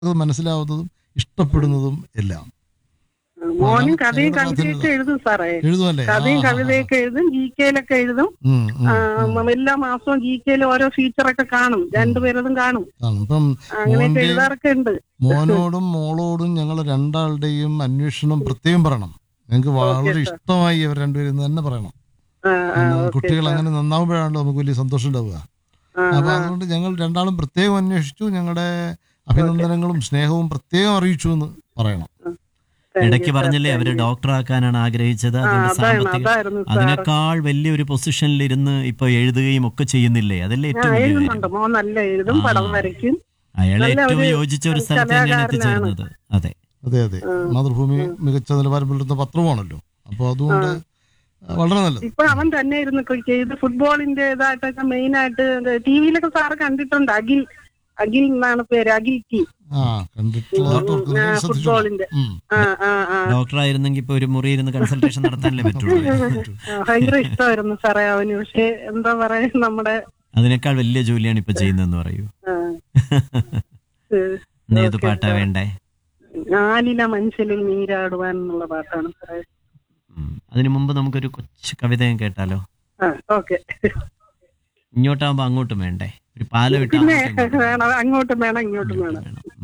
അത് മനസ്സിലാവുന്നതും ഇഷ്ടപ്പെടുന്നതും എല്ലാം മോനും ആ, കഥയും ഞങ്ങളുടെ കവിതയൊക്കെ എഴുതും സാറേ എഴുതുമല്ലേ ആ, കഥയും ആ, ആ. കവിതയൊക്കെ എഴുതും ജി കെയിലൊക്കെ എഴുതും ഉം, ഉം, ആ, ഉം. എല്ലാ മാസവും ജി കെയിൽ ഓരോ ഫീച്ചറൊക്കെ കാണും രണ്ടുപേരതും കാണും ആണ്. അപ്പം അങ്ങനെയൊക്കെ മോന്റെ എഴുതാറൊക്കെ ഉണ്ട് മോനോടും മോളോടും ഞങ്ങൾ രണ്ടാളുടെയും അന്വേഷണം പ്രത്യേകം പറയണം ഞങ്ങൾക്ക് വളരെ sir. ഇഷ്ടമായി ഇവർ രണ്ടുപേരും എന്ന് തന്നെ പറയണം ആ, ആ, കാരണം ഓക്കേ, കുട്ടികൾ സാർ. അങ്ങനെ നന്നാവുമ്പോഴാണല്ലോ നമുക്ക് വലിയ സന്തോഷം ഉണ്ടാവുക ആ, അപ്പൊ ആ. അതുകൊണ്ട് ഞങ്ങൾ രണ്ടാളും പ്രത്യേകം അന്വേഷിച്ചു ഞങ്ങളുടെ അഭിനന്ദനങ്ങളും സ്നേഹവും പ്രത്യേകം അറിയിച്ചു എന്ന് പറയണം Thank you, ഇടയ്ക്ക് sir. പറഞ്ഞില്ലേ Thank അവര് you. ഡോക്ടറാക്കാനാണ് ആഗ്രഹിച്ചത് ആ, അതുകൊണ്ട് അതാണ് സാമ്പത്തിക അതായിരുന്നു സാർ അതിനേക്കാൾ വലിയൊരു പൊസിഷനിൽ ഇരുന്ന് ഇപ്പൊ എഴുതുകയും ഒക്കെ ചെയ്യുന്നില്ലേ അതല്ലേ ഞാൻ ഏറ്റവും വലിയ എഴുതുന്നുണ്ട് കാര്യം മോൻ നല്ല എഴുതും ആ. പടം വരയ്ക്കും അയാൾ നല്ല ഏറ്റവും ഒരു യോജിച്ച ഒരു സ്ഥലത്ത് തന്നെയാണ് കലാകാരനാണ്. എത്തിച്ചേർന്നത് അതെ അതെ അതെ മാതൃഭൂമി മികച്ച നിലവാരം പുലർത്തുന്ന പത്രമാണല്ലോ അപ്പോൾ അതുകൊണ്ട് വളരെ നല്ലത് ഇപ്പൊ അവൻ തന്നെ ഇരുന്ന് ചെയ്ത് ഫുട്ബോളിന്റെ ഇതായിട്ടൊക്കെ മെയിൻ ആയിട്ട് ടി വിയിലൊക്കെ സാറ് കണ്ടിട്ടുണ്ട് അഖിൽ അഖിൽ എന്നാണ് പേര് അഖിൽ ടി ആ കണ്ടിട്ടുള്ളതായിട്ട് ഓർക്കുന്നു. ആ, ഞാൻ ശ്രദ്ധിച്ചോളാം. ഫുട്ബോളിന്റെ. ഉം. ആ ആ ആ ഡോക്ടറായിരുന്നെങ്കിൽ ഇപ്പൊ ഒരു മുറി ഇരുന്ന് കൺസൾട്ടേഷൻ നടത്താനല്ലേ പറ്റുള്ളൂ ആ, ഭയങ്കര ഇഷ്ടമായിരുന്നു സാറേ അവന് പക്ഷെ എന്താ പറയാ നമ്മുടെ അതിനേക്കാൾ വലിയ ജോലിയാണ് ഇപ്പൊ ചെയ്യുന്നതെന്ന് പറയൂ ആ, ഏഹ്, ഇന്ന് ഏത് ഓക്കേ, പാട്ടാ സാർ. വേണ്ടേ ആലില മനുഷ്യനിൽ നീരാടുവാൻ എന്നുള്ള പാട്ടാണ് സാറേ ഉം. അതിനു മുമ്പ് നമുക്കൊരു കൊച്ചു കവിതയും കേട്ടാലോ ആ ഓക്കെ ഇങ്ങോട്ടാകുമ്പോ അങ്ങോട്ടും വേണ്ടേ ഒരു പാലം ഇട്ട് പിന്നെ അങ്ങോട്ടും ഇങ്ങോട്ടും വേണം അങ്ങോട്ടും വേണം ഇങ്ങോട്ടും വേണം വേണം. ഉം.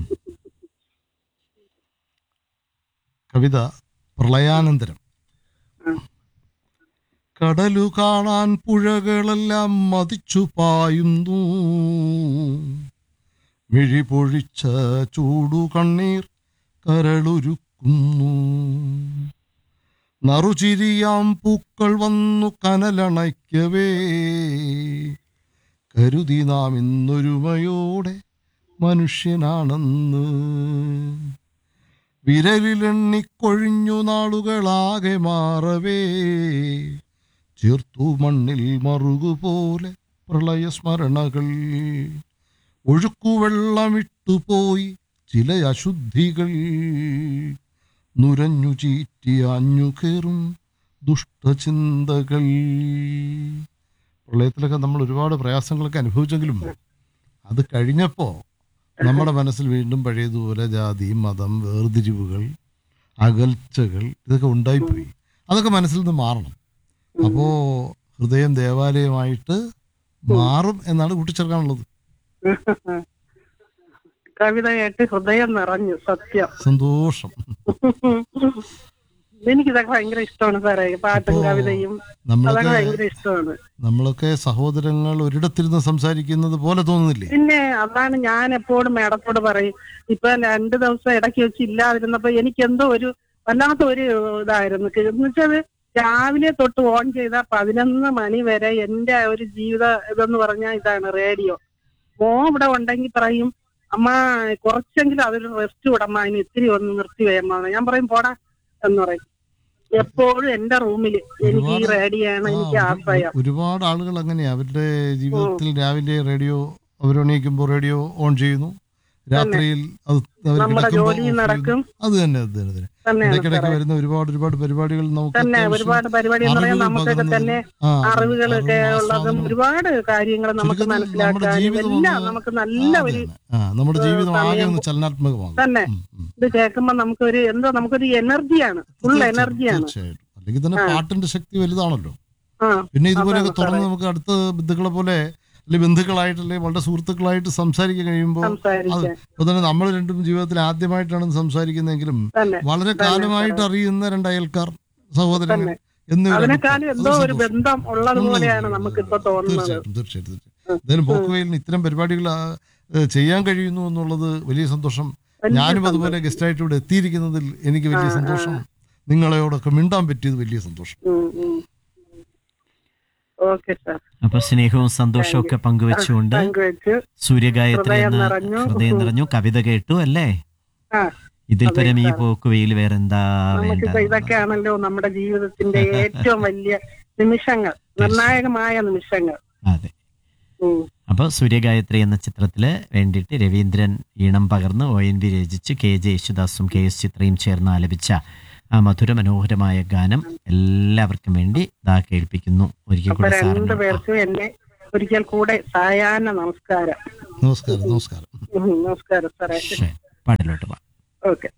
കവിത പ്രളയാനന്തരം ആ. കടലു കാണാൻ പുഴകളെല്ലാം മതിച്ചു പായുന്നു മിഴി പൊഴിച്ച ചൂടു കണ്ണീർ കരളുരുക്കുന്നു നറുചിരിയാം പൂക്കൾ വന്നു കനലണയ്ക്കവേ കരുതി നാം ഇന്നൊരുമയോടെ മനുഷ്യനാണെന്ന് വിരലിലെണ്ണിക്കൊഴിഞ്ഞു നാളുകളാകെ മാറവേ ചേർത്തു മണ്ണിൽ മറുകുപോലെ പ്രളയസ്മരണകൾ ഒഴുക്കുവെള്ളമിട്ടുപോയി ചില അശുദ്ധികൾ നുരഞ്ഞു ചീറ്റി അഞ്ഞു കയറും ദുഷ്ടചിന്തകൾ പ്രളയത്തിലൊക്കെ നമ്മൾ ഒരുപാട് പ്രയാസങ്ങളൊക്കെ അനുഭവിച്ചെങ്കിലും അത് കഴിഞ്ഞപ്പോൾ നമ്മുടെ മനസ്സിൽ വീണ്ടും പഴയതുപോലെ ജാതി മതം വേർതിരിവുകൾ അകൽച്ചകൾ ഇതൊക്കെ ഉണ്ടായിപ്പോയി അതൊക്കെ മനസ്സിൽ നിന്ന് മാറണം അപ്പോൾ ഹൃദയം ദേവാലയമായിട്ട് മാറും എന്നാണ് കൂട്ടിച്ചേർക്കാനുള്ളത് കവിത കേട്ട് ഹൃദയം നിറഞ്ഞു സത്യം സന്തോഷം എനിക്കിതൊക്കെ ഭയങ്കര ഇഷ്ടമാണ് സാറേ പാട്ടും ഇപ്പോ കവിതയും അതൊക്കെ നമ്മളൊക്കെ ഭയങ്കര ഇഷ്ടമാണ് നമ്മളൊക്കെ സഹോദരങ്ങൾ ഒരിടത്തിരുന്ന് സംസാരിക്കുന്നത് പോലെ തോന്നുന്നില്ലേ പിന്നെ അതാണ് ഞാൻ എപ്പോഴും മേഡത്തോട് പറയും ഇപ്പൊ രണ്ടു ദിവസം ഇടയ്ക്ക് വെച്ച് ഇല്ലാതിരുന്നപ്പോ എനിക്ക് എന്തോ ഒരു വല്ലാത്ത ഒരു ഇതായിരുന്നു എന്നുവെച്ചത് രാവിലെ തൊട്ട് ഓൺ ചെയ്ത പതിനൊന്ന് മണി വരെ എന്റെ ഒരു ജീവിത ഇതെന്ന് പറഞ്ഞാൽ ഇതാണ് റേഡിയോ മോ ഇവിടെ ഉണ്ടെങ്കിൽ പറയും അമ്മ കുറച്ചെങ്കിലും അതൊരു റെസ്റ്റ് വിടമ്മ അതിന് ഇത്തിരി ഒന്ന് നിർത്തി വേമ്മ ഞാൻ പറയും പോടാ എന്ന് പറയും എപ്പോഴും എന്റെ റൂമില് എനിക്ക് ഈ ഒരുപാട് റേഡിയോ ആണ് ആ, എനിക്ക് ഒരു- ആശ്രയം ഒരുപാട് ആളുകൾ അങ്ങനെയാ അവരുടെ ജീവിതത്തിൽ രാവിലെ റേഡിയോ അവരെണീക്കുമ്പോൾ റേഡിയോ ഓൺ ചെയ്യുന്നു രാത്രിയിൽ അത് അവർ നമ്മുടെ കിടക്കുമ്പോൾ ജോലിയും off ചെയ്യുന്നു. നടക്കും അത് തന്നെ അത് തന്നെ അത് തന്നെ തന്നെയാണ് ഇടയ്ക്കിടയ്ക്ക് സാറേ വരുന്ന ഒരുപാട് ഒരുപാട് പരിപാടികൾ നമുക്ക് തന്നെ അത്യാവശ്യം ഒരുപാട് പരിപാടി എന്ന് പറയാൻ അറിവുകൾ നമുക്കൊക്കെ പകർന്നു തന്നെ ആ, അറിവുകളൊക്കെ അറിവും ഉള്ളതും ആസ്വാദനവും. ഒരുപാട് കാര്യങ്ങൾ നമുക്ക് ചുരുക്കത്തിൽ നമ്മുടെ മനസ്സിലാക്കാനും ജീവിതം എല്ലാം ഒന്ന് നമുക്ക് ആ, നല്ല അത് ഒരു തന്നെ. ആ, നമ്മുടെ ജീവിതം ആകെ സമയം ഒന്ന് ചലനാത്മകമാകും തന്നെ ഉം, ഉം. ഇത് കേൾക്കുമ്പോ നമുക്കൊരു എന്തോ നമുക്കൊരു എനർജിയാണ് ഫുൾ തീർച്ചയായും, എനർജിയാണ് തീർച്ചയായും അല്ലെങ്കിൽ തന്നെ പാട്ടിന്റെ ശക്തി വലുതാണല്ലോ ആ പിന്നെ ഇതുപോലെയൊക്കെ അതാണ് തുറന്ന് നമുക്ക് അടുത്ത ബന്ധുക്കളെ പോലെ അല്ലെങ്കിൽ ബന്ധുക്കളായിട്ട് അല്ലെങ്കിൽ വളരെ സുഹൃത്തുക്കളായിട്ട് സംസാരിക്കാൻ കഴിയുമ്പോൾ അത് സംസാരിക്കാൻ ഇപ്പൊ തന്നെ നമ്മൾ രണ്ടും ജീവിതത്തിൽ ആദ്യമായിട്ടാണ് സംസാരിക്കുന്നതെങ്കിലും തന്നെ വളരെ കാലമായിട്ട് അറിയുന്ന രണ്ട് അയൽക്കാർ സഹോദരങ്ങൾ എന്നിവർ അതിനേക്കാളും എന്തോ ഒരു ബന്ധം ഉള്ളത് പോലെയാണ് നമുക്കിപ്പോ തോന്നുന്നത് തീർച്ചയായിട്ടും തീർച്ചയായിട്ടും തീർച്ചയായിട്ടും എന്തായാലും പോക്കുവയിലിന് ഇത്തരം പരിപാടികൾ ആ, ഏ, ചെയ്യാൻ കഴിയുന്നു എന്നുള്ളത് വലിയ സന്തോഷം വലിയ ഞാനും അതുപോലെ ഗസ്റ്റായിട്ട് ഇവിടെ എത്തിയിരിക്കുന്നതിൽ എനിക്ക് വലിയ സന്തോഷം നിങ്ങളെയോടൊക്കെ മിണ്ടാൻ പറ്റിയത് വലിയ സന്തോഷം ഓക്കെ സാർ അപ്പൊ സ്നേഹവും സന്തോഷവും ഒക്കെ പങ്കുവെച്ചുകൊണ്ട് പങ്കുവെച്ച് സൂര്യഗായത്രി ഹൃദയം എന്ന നിറഞ്ഞു. ഹൃദയം നിറഞ്ഞു കവിത കേട്ടു അല്ലേ ആ ഇതിൽ അതെ, പരം ഈ സാർ. പോക്ക് വെയിൽ വേറെന്താ വേണ്ട നമുക്കിപ്പോ ഇതൊക്കെയാണല്ലോ നമ്മുടെ ജീവിതത്തിന്റെ ഏറ്റവും വലിയ നിമിഷങ്ങൾ നിർണായകമായ നിമിഷങ്ങൾ അതെ ഉം. അപ്പൊ സൂര്യഗായത്രി എന്ന ചിത്രത്തില് വേണ്ടിയിട്ട് രവീന്ദ്രൻ ഈണം പകർന്ന് ഒ എൻ വി രചിച്ച് കെ ജെ യേശുദാസും കെ എസ് ചിത്രയും ചേർന്ന് ആലപിച്ച ആ മധുര മനോഹരമായ ഗാനം എല്ലാവർക്കും വേണ്ടി ദാ കേൾപ്പിക്കുന്നു ഒരിക്കൽ അപ്പൊ കൂടെ രണ്ടു സാറിന് പേർക്കും എന്നെ ഒരിക്കൽ കൂടെ സായാഹ്ന നമസ്കാരം നമസ്കാരം നമസ്കാരം ഉം, നമസ്കാരം സാറേ ശരി. പാട്ടിലോട്ട് പോവാം ഓക്കെ